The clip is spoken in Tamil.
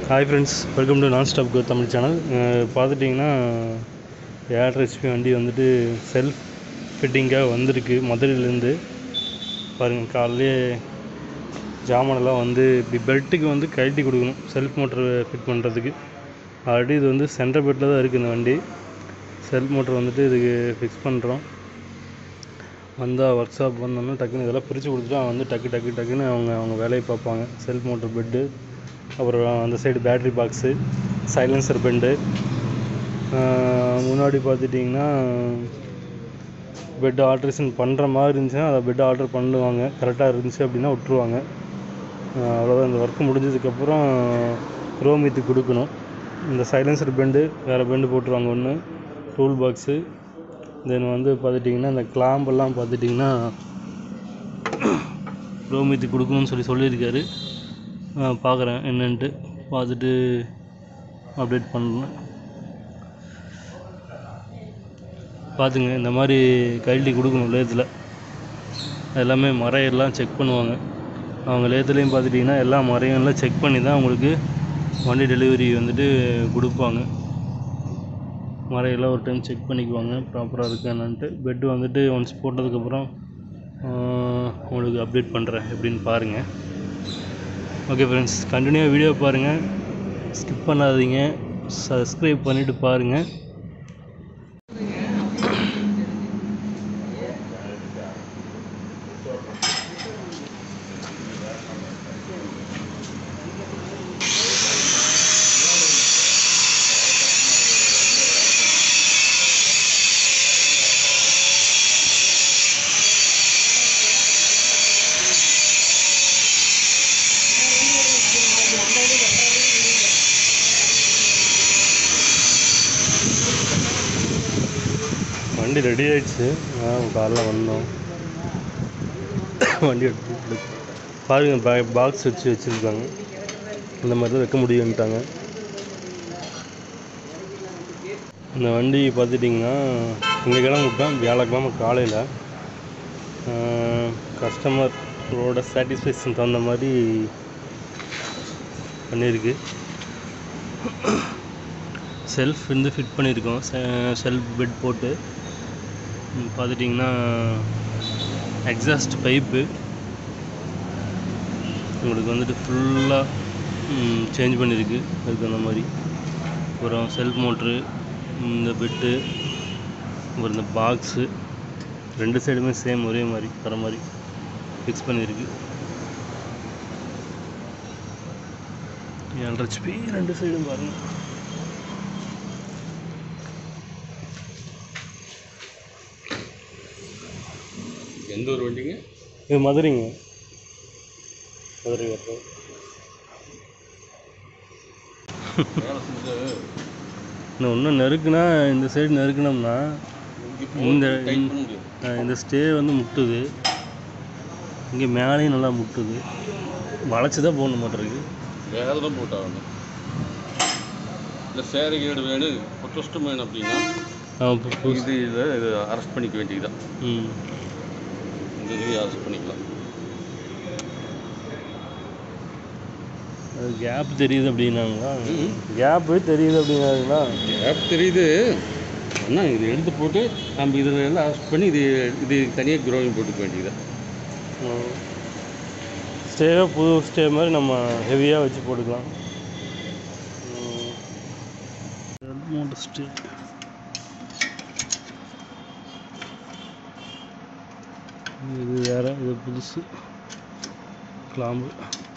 Hi friends welcome to non stop go Tamil channel பார்த்துட்டிங்கன்னா ஏர் ரெசிபி வண்டி வந்துட்டு செல்ஃப் ஃபிட்டிங்காக வந்திருக்கு மதுரையிலேருந்து பாருங்கள் காலையிலே ஜாமானெல்லாம் வந்து இப்படி பெல்ட்டுக்கு வந்து கழட்டி கொடுக்கணும் செல்ஃப் மோட்டர் ஃபிட் பண்ணுறதுக்கு ஆல்ரெடி இது வந்து சென்டர் பெட்டில் தான் இருக்குது இந்த வண்டி செல்ஃப் மோட்டர் வந்துட்டு இதுக்கு ஃபிக்ஸ் பண்ணுறோம் வந்தால் ஒர்க் ஷாப் வந்தோன்னா டக்குன்னு இதெல்லாம் பிரித்து கொடுத்துட்டு அவன் வந்து டக்கு டக்கு டக்குன்னு அவங்க அவங்க வேலையை பார்ப்பாங்க செல்ஃப் மோட்டர் பெட்டு அப்புறம் அந்த side battery box silencer bend முன்னாடி பார்த்துட்டிங்கன்னா பெட் ஆல்ட்ரேஷன் பண்ணுற மாதிரி இருந்துச்சுன்னா அதை பெட் ஆல்ட்ரு பண்ணுவாங்க கரெக்டாக இருந்துச்சு அப்படின்னா விட்ருவாங்க ஆஹ் அவ்வளோதான் இந்த ஒர்க் முடிஞ்சதுக்கப்புறம் க்ரோமித்து கொடுக்கணும் இந்த சைலன்சர் பெண்டு வேறு பெண்டு போட்டுருவாங்க ஒன்று டூல் பாக்ஸு தென் வந்து பார்த்துட்டிங்கன்னா இந்த கிளாம்பெல்லாம் பார்த்துட்டிங்கன்னா ரோமித்து கொடுக்கணும்னு சொல்லி சொல்லியிருக்காரு பார்க்குறேன் என்னன்ட்டு பார்த்துட்டு அப்டேட் பண்ணலாம் பார்த்துங்க இந்த மாதிரி கழட்டி கொடுக்கணும் லேத்தில் எல்லாமே மறையெல்லாம் செக் பண்ணுவாங்க அவங்க லேத்துலேயும் பார்த்துட்டிங்கன்னா எல்லா மறையும் எல்லாம் செக் பண்ணி தான் உங்களுக்கு வண்டி டெலிவரி வந்துட்டு கொடுப்பாங்க மறையெல்லாம் ஒரு டைம் செக் பண்ணிக்குவாங்க ப்ராப்பராக இருக்கா என்னன்ட்டு பெட்டு வந்துட்டு ஒன்ஸ் போட்டதுக்கப்புறம் உங்களுக்கு அப்டேட் பண்ணுறேன் எப்படின்னு பாருங்கள் ஓகே ஃப்ரெண்ட்ஸ் கண்டினியூவாக வீடியோ பாருங்கள் ஸ்கிப் பண்ணாதீங்க சப்ஸ்கிரைப் பண்ணிவிட்டு பாருங்கள் வண்டி ரெடி ஆயிடுச்சு நான் காலைல வந்தோம் வண்டி எடுத்து பாருங்க பா பாக்ஸ் வச்சு வச்சுருக்காங்க இந்த மாதிரி தான் வைக்க முடியும்ட்டாங்க இந்த வண்டி பார்த்துட்டிங்கன்னா திங்கக்கிழமை விட்டோம் வியாழக்கிழமை காலையில் கஸ்டமரோட சாட்டிஸ்ஃபேக்ஷன் தகுந்த மாதிரி பண்ணியிருக்கு செல்ஃப் வந்து ஃபிட் பண்ணியிருக்கோம் செல்ஃப் பெட் போட்டு ம், பார்த்துட்டிங்கன்னா எக்ஸாஸ்ட் பைப்பு உங்களுக்கு வந்துட்டு ஃபுல்லாக சேஞ்ச் பண்ணியிருக்கு அதுக்கு அந்த மாதிரி அப்புறம் செல்ஃப் மோட்ரு இந்த பெட்டு அப்புறம் இந்த பாக்ஸு ரெண்டு சைடுமே சேம் ஒரே மாதிரி வர மாதிரி ஃபிக்ஸ் பண்ணியிருக்கு ஏழரை ஹெச்பி ரெண்டு சைடும் பாருங்கள் எந்த ஒரு வண்டிங்க இது மதுரைங்க மதுரை வரணும் வேலை செஞ்சு இன்னும் இன்னும் நெருக்குனா இந்த சைடு நெருக்குனோம்னா இங்கே இந்த டைட் பண்ண முடியும் அஹ் இந்த ஸ்டே வந்து முட்டுது இங்கே மேலேயும் நல்லா முட்டுது வளைச்சி தான் போகணும் மாட்டிருக்கு வேறு தான் போட்டாகணும் இல்லை சேரகேடு வேணும் பொட்டஸ்டம் வேணும் அப்படின்னா இது இதை இது அரெஸ்ட் பண்ணிக்க வேண்டியதுதான் ம் இந்த இதுலேயும் அரெஸ்ட் பண்ணிக்கலாம் அது கேப் தெரியுது அப்படின்னாங்களா ம். கேப்பு தெரியுது அப்படின்னாங்களா கேப் தெரியுது ஆனால் இது எடுத்து போட்டு நம்ம இதில் எல்லாம் அரெஸ்ட் பண்ணி இது இது தனியாக க்ரோவிங் போட்டுக்க வேண்டியதுதான் ஸ்டேவே புது ஸ்டே மாதிரி நம்ம ஹெவியாக வச்சு போட்டுக்கலாம் மூணு ஸ்டே இது வேற இது புதுசு கிளாம்பு